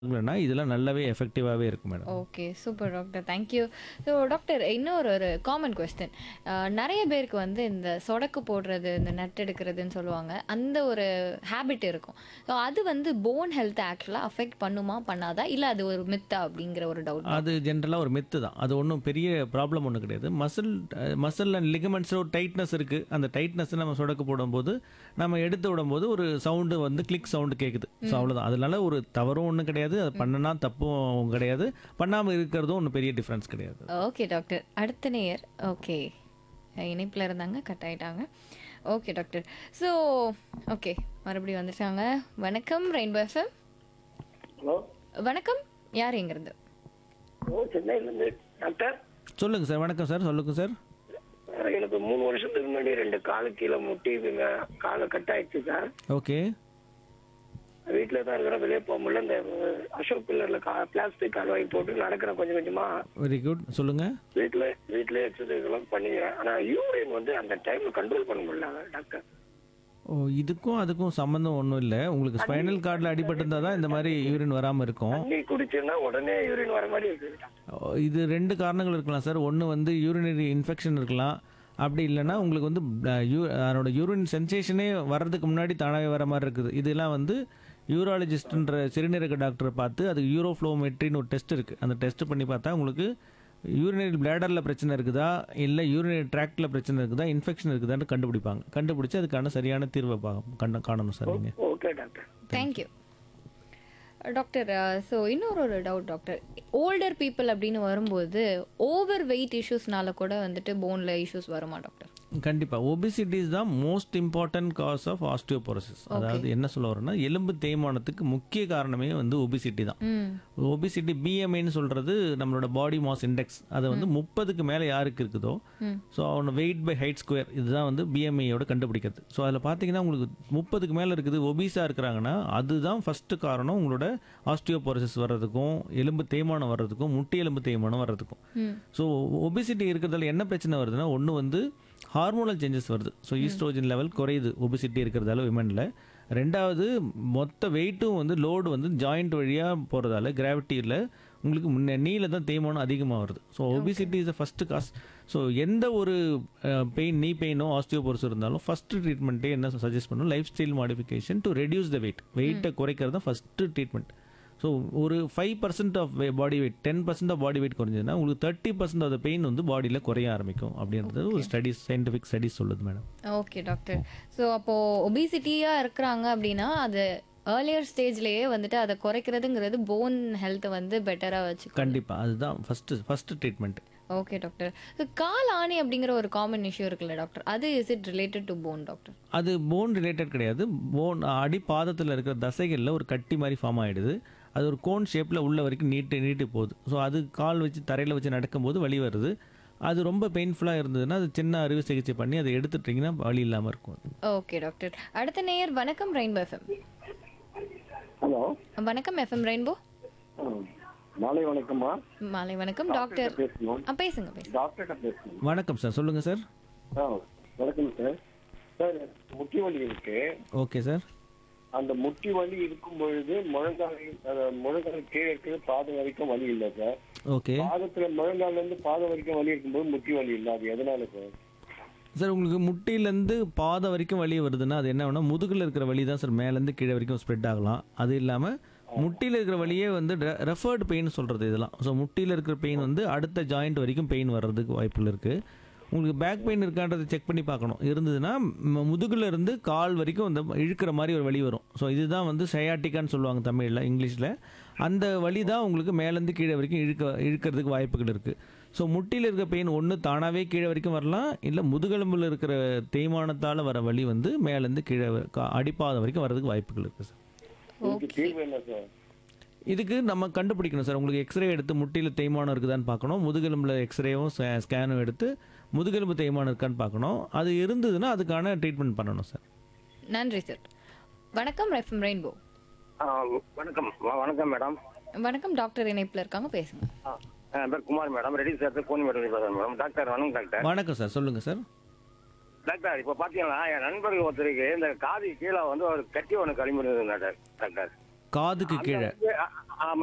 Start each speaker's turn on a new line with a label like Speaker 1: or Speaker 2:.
Speaker 1: இல்லைன்னா இதெல்லாம் நல்லாவே எஃபெக்டிவாகவே இருக்கும் madam
Speaker 2: okay super doctor thank you so doctor இன்னொரு ஒரு காமன் கொஸ்டின் நிறைய பேருக்கு வந்து இந்த சொடக்கு போடுறது இந்த நட் எடுக்கிறதுன்னு சொல்லுவாங்க அந்த ஒரு ஹேபிட் இருக்கும் ஸோ அது வந்து போன் ஹெல்த் ஆக்சுவலாக அஃபெக்ட் பண்ணுமா பண்ணாதா இல்லை அது ஒரு மித்தா அப்படிங்கிற ஒரு டவுட்
Speaker 1: அது ஜென்ரலாக ஒரு மெத்து தான் அது ஒன்றும் பெரிய ப்ராப்ளம் ஒன்றும் கிடையாது மசில் மசில் அண்ட் லிகமெண்ட்ஸில் ஒரு டைட்னஸ் இருக்குது அந்த டைட்னஸ் நம்ம சொடக்கு போடும்போது நம்ம எடுத்து விடும்போது ஒரு சவுண்டு வந்து கிளிக் சவுண்டு கேட்குது ஸோ அவ்வளோதான் அதனால ஒரு தவறும் ஒன்றும் கிடையாது அது பண்ணனா தப்பும் கிடையாது பண்ணாமல் இருக்கிறதும் ஒன்றும் பெரிய டிஃப்ரென்ஸ் கிடையாது
Speaker 2: ஓகே டாக்டர் அடுத்த நேயர் ஓகே இணைப்பில் இருந்தாங்க கட் ஆயிட்டாங்க ஓகே டாக்டர் ஸோ ஓகே மறுபடியும் வந்துட்டாங்க வணக்கம் ரெயின்போ எஃப்எம்
Speaker 3: ஹலோ
Speaker 2: வணக்கம் யார் எங்கிருந்து
Speaker 3: ஓ சென்னையிலேருந்து டாக்டர்
Speaker 1: சொல்லுங்கள் சார் வணக்கம் சார் சொல்லுங்கள் சார்
Speaker 3: சார், எனக்கு மூணு வருஷத்துக்கு முன்னாடி ரெண்டு காலு கீழே முட்டி இதுங்க காலை கட் ஆயிடுச்சு சார்
Speaker 1: ஓகே
Speaker 3: வீட்டில் தான் இருக்கிறேன் வெளியே போக முடியல இந்த அசோக் பில்லர்ல கா பிளாஸ்டிக் கால் வாங்கி போட்டு நடக்கிறேன் கொஞ்சம் கொஞ்சமா
Speaker 1: வெரி குட் சொல்லுங்கள்
Speaker 3: வீட்டில் வீட்டிலே எக்ஸசைஸ் எல்லாம் பண்ணிக்கிறேன் ஆனால் யூரின் வந்து அந்த டைம்ல கண்ட்ரோல் பண்ண முடியல டாக்டர்
Speaker 1: ஓ இதுக்கும் அதுக்கும் சம்மந்தம் ஒன்றும் இல்லை உங்களுக்கு ஸ்பைனல் கார்டில் அடிபட்டிருந்தா தான் இந்த மாதிரி யூரின் வராமல் இருக்கும்
Speaker 3: தண்ணி குடிச்சேன்னா உடனே யூரின் வர மாதிரி இருக்குது டாக்டர்
Speaker 1: ஓ, இது ரெண்டு காரணங்கள் இருக்கலாம் சார் ஒன்று வந்து யூரினரி இன்ஃபெக்ஷன் இருக்கலாம் அப்படி இல்லைன்னா உங்களுக்கு வந்து அஹ், யூ அதனோட யூரின் சென்சேஷனே வர்றதுக்கு முன்னாடி தானாகவே வர மாதிரி இருக்குது இதெல்லாம் வந்து யூராலஜிஸ்ட்ன்ற சிறுநீரக டாக்டரை பார்த்து அது யூரோஃப்ளோமெட்ரின்னு ஒரு டெஸ்ட் இருக்குது அந்த டெஸ்ட் பண்ணி பார்த்தா உங்களுக்கு யூரினரி பிளேடரில் பிரச்சனை இருக்குதா இல்லை யூரினரி ட்ராக்டில் பிரச்சனை இருக்குதா இன்ஃபெக்ஷன் இருக்குதான்னு கண்டுபிடிப்பாங்க கண்டுபிடிச்சு அதுக்கான சரியான தீர்வை பா கண்ட காணணும் சார் நீங்கள்
Speaker 3: okay doctor
Speaker 2: thank you doctor so இன்னொரு ஒரு டவுட் டாக்டர் ஓல்டர் பீப்புள் அப்படின்னு வரும்போது ஓவர் வெயிட் இஷ்யூஸ்னால கூட வந்துட்டு போனில் இஷ்யூஸ் வருமா டாக்டர்
Speaker 1: கண்டிப்பாக ஒபிசிட்டிஸ் தான் most important cause of osteoporosis அதாவது என்ன சொல்ல வரேன்னா எலும்பு தேய்மானத்துக்கு முக்கிய காரணமே வந்து ஒபிசிட்டி தான்
Speaker 2: ம்
Speaker 1: ஒபிசிட்டி பிஎம்ஐன்னு சொல்கிறது நம்மளோட பாடி மாஸ் இண்டெக்ஸ் அது வந்து முப்பதுக்கு மேலே யாருக்கு இருக்குதோ ஸோ அவனோட வெயிட் பை ஹைட் ஸ்கொயர் இதுதான் வந்து பிஎம்ஐயோட கண்டுபிடிக்கிறது ஸோ அதில் பார்த்தீங்கன்னா உங்களுக்கு முப்பதுக்கு மேலே இருக்குது ஒபிஸாக இருக்கிறாங்கன்னா அதுதான் ஃபஸ்ட்டு காரணம் உங்களோட ஆஸ்டியோபோரோசிஸ் வர்றதுக்கும் எலும்பு தேய்மானம் வர்றதுக்கும் முட்டி எலும்பு தேய்மானம் வர்றதுக்கும் ஸோ ஒபிசிட்டி இருக்கிறதால என்ன பிரச்சனை வருதுன்னா ஒன்று வந்து ஹார்மோனல் சேஞ்சஸ் வருது ஸோ ஈஸ்ட்ரோஜன் லெவல் குறையுது ஒபிசிட்டி இருக்கிறதால விமனில் ரெண்டாவது மொத்த வெயிட்டும் வந்து லோடு வந்து ஜாயிண்ட் வழியாக போகிறதால கிராவிட்டியில் உங்களுக்கு முன்ன நீல தான் தேய்மானம் அதிகமாக வருது so obesity is first cause so எந்த ஒரு பெயின் நீ பெயினோ ஆஸ்டியோபோர்ஸ் இருந்தாலும் ஃபஸ்ட்டு ட்ரீட்மெண்ட்டே என்ன சஜஸ்ட் பண்ணும் lifestyle modification to reduce the weight வெயிட்டை குறைக்கிறது தான் ஃபஸ்ட்டு ட்ரீட்மெண்ட் ஸோ ஒரு five percent of body weight ten percent of body weight குறைஞ்சதுன்னா உங்களுக்கு தேர்ட்டி பர்சன்ட் ஆஃப் பெயின் வந்து பாடியில் குறைய ஆரம்பிக்கும் அப்படின்றது ஒரு ஸ்டடிஸ் சயின்டிஃபிக் ஸ்டடிஸ் சொல்லுது மேடம்
Speaker 2: ஓகே டாக்டர் ஸோ அப்போது ஒபிசிட்டியாக இருக்கிறாங்க அப்படின்னா அது ஏர்லியர் ஸ்டேஜ்லேயே வந்துட்டு அதை குறைக்கிறதுங்கிறது போன் ஹெல்த்தை வந்து பெட்டராக வச்சு
Speaker 1: கண்டிப்பாக அதுதான் first first treatment
Speaker 2: okay doctor so கால் ஆணி அப்படிங்கிற ஒரு காமன் இஷ்யூ இருக்குல்ல டாக்டர் அது is it related to bone doctor
Speaker 1: அது போன் ரிலேட்டட் கிடையாது போன் அடி பாதத்தில் இருக்கிற தசைகளில் ஒரு கட்டி மாதிரி ஃபார்ம் ஆகிடுது அது ஒரு கோன் ஷேப்பில் உள்ள வரைக்கும் நீட்டு நீட்டு போகுது ஸோ அது கால் வச்சு தரையில் வச்சு நடக்கும்போது வலி வருது அது ரொம்ப பெயின்ஃபுல்லாக இருந்ததுன்னா அது சின்ன அறுவை சிகிச்சை பண்ணி அதை எடுத்துட்டிங்கன்னா வலி இல்லாமல் இருக்கும் அது.
Speaker 2: ஓகே டாக்டர் அடுத்த நேயர் வணக்கம் ரெயின்போ எஃப்எம்
Speaker 3: ஹலோ
Speaker 2: வணக்கம் எஃப்எம் ரெயின்போ
Speaker 3: மாலை வணக்கம்மா
Speaker 2: மாலை வணக்கம் டாக்டர்
Speaker 3: பேசணும்
Speaker 2: ஆ பேசுங்க பேசுங்க
Speaker 3: டாக்டர்கிட்ட பேசணும்
Speaker 1: வணக்கம் சார் சொல்லுங்கள் சார்
Speaker 3: ஆ வணக்கம் சார் சார் முட்டி வலி இருக்கு
Speaker 1: ஓகே சார்
Speaker 3: அந்த முட்டி வலி இருக்கும் பொழுது முழங்கால் அஹ், முழங்கால் கீழே இருக்கிற பாதம் வரைக்கும் வலி இல்லை சார்
Speaker 1: ஓகே
Speaker 3: பாதத்துல முழங்கால்ல இருந்து பாதம் வரைக்கும் வலி இருக்கும்போது முட்டி வலி இல்லை அது எதனால சார்
Speaker 1: சார் உங்களுக்கு முட்டியிலேருந்து பாதம் வரைக்கும் வலி வருதுன்னா அது என்ன வேணா முதுகில் இருக்கிற வலி தான் சார் மேலேருந்து கீழே வரைக்கும் ஸ்ப்ரெட் ஆகலாம் அது இல்லாமல் முட்டியில் இருக்கிற வலியே வந்து ரெஃபர்டு பெயின் சொல்கிறது இதெல்லாம் ஸோ முட்டியில் இருக்கிற பெயின் வந்து அடுத்த ஜாயிண்ட் வரைக்கும் பெயின் வர்றதுக்கு வாய்ப்புகள் இருக்குது உங்களுக்கு பேக் பெயின் இருக்கான்றதை செக் பண்ணி பார்க்கணும் இருந்ததுன்னா ம- முதுகுல இருந்து கால் வரைக்கும் இந்த இழுக்கிற மாதிரி ஒரு வலி வரும் ஸோ இதுதான் வந்து சயாட்டிக்கான்னு சொல்லுவாங்க தமிழில் இங்கிலீஷில் அந்த வலி தான் உங்களுக்கு மேலேருந்து கீழே வரைக்கும் இழுக்க இழுக்கிறதுக்கு வாய்ப்புகள் இருக்குது ஸோ முட்டியில் இருக்க பெயின் ஒன்று தானாகவே கீழே வரைக்கும் வரலாம் இல்லை முதுகெலும்பில் இருக்கிற தேய்மானத்தால் வர வலி வந்து மேலேருந்து கீழே வ- கா- அடிப்பாதம் வரைக்கும் வரதுக்கு வாய்ப்புகள் இருக்குது சார்
Speaker 3: இதுக்கு தீர்வு என்ன சார்
Speaker 1: இதுக்கு நம்ம கண்டுபிடிக்கணும் சார் உங்களுக்கு எக்ஸ்ரே எடுத்து முட்டியில் தேய்மானம் இருக்குதான்னு பார்க்கணும் முதுகெலும்பில் எக்ஸ்ரேவும் ஸ்கேனும் எடுத்து முதுகெலும்பு தேய்மானம் இருக்கான்னு பார்க்கணும் அது இருந்ததுன்னா அதுக்கான ட்ரீட்மெண்ட் பண்ணணும் சார்
Speaker 2: நன்றி சார் வணக்கம் எஃப்எம் ரெயின்போ
Speaker 4: ஆ, வணக்கம் வ- வணக்கம் மேடம்
Speaker 2: வணக்கம் டாக்டர் இணைப்பில் இருக்காங்க பேசுங்க
Speaker 4: ஆ, என் பேர் குமார் மேடம் ரெடி சேர்த்து கோனி மேடம் பேசுறேன் மேடம் டாக்டர் வணக்கம் டாக்டர்
Speaker 1: வணக்கம் சார் சொல்லுங்கள் சார்
Speaker 4: டாக்டர் இப்போ பார்த்தீங்கன்னா என் நண்பர்கள் ஒருத்தருக்கு இந்த காது கீழே வந்து ஒரு கட்டி ஒன்று களிமண் டாக்டர் டாக்டர்
Speaker 1: காதுக்கு கீழே
Speaker 4: ஆமா